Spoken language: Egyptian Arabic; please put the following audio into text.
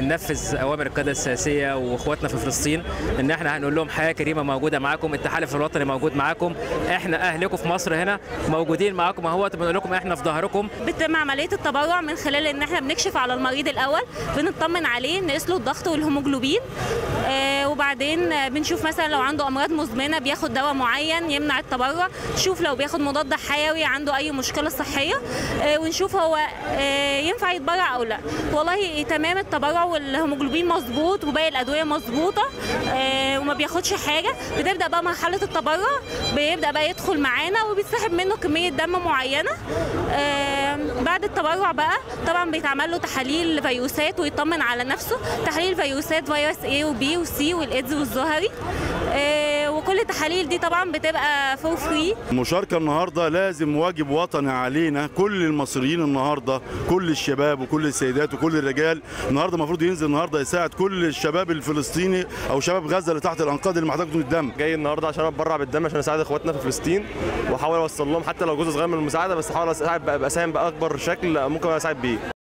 بننفذ اوامر القياده السياسيه واخواتنا في فلسطين ان احنا هنقول لهم حياه كريمه موجوده معاكم التحالف الوطني موجود معاكم احنا اهلكم في مصر هنا موجودين معاكم اهوت بنقول لكم احنا في ظهركم بتتم عمليه التبرع من خلال ان احنا بنكشف على المريض الاول بنطمن عليه نقيس له الضغط والهيموجلوبين آه وبعدين آه، بنشوف مثلا لو عنده امراض مزمنه بياخد دواء معين يمنع التبرع نشوف لو بياخد مضاد حيوي عنده اي مشكله صحيه آه ونشوف هو آه ينفع يتبرع او لا والله تمام التبرع والهيموجلوبين مظبوط وباقي الادويه مظبوطه آه وما بياخدش حاجه بتبدا بقى مرحله التبرع بيبدا بقى يدخل معانا وبيتسحب منه كميه دم معينه آه بعد التبرع بقى طبعا بيتعمل له تحاليل فيروسات ويطمن على نفسه تحاليل فيروسات فيروس A وبي وسي والايدز والزهري آه وكل التحاليل دي طبعا بتبقى فور فري المشاركة النهاردة لازم واجب وطني علينا كل المصريين النهاردة كل الشباب وكل السيدات وكل الرجال النهاردة المفروض ينزل النهاردة يساعد كل الشباب الفلسطيني أو شباب غزة اللي تحت الأنقاض اللي محتاجين الدم جاي النهارده عشان اتبرع بالدم عشان اساعد اخواتنا في فلسطين واحاول اوصل لهم حتى لو جزء صغير من المساعده بس احاول اساعد بقى- اساهم باكبر شكل ممكن اساعد بيه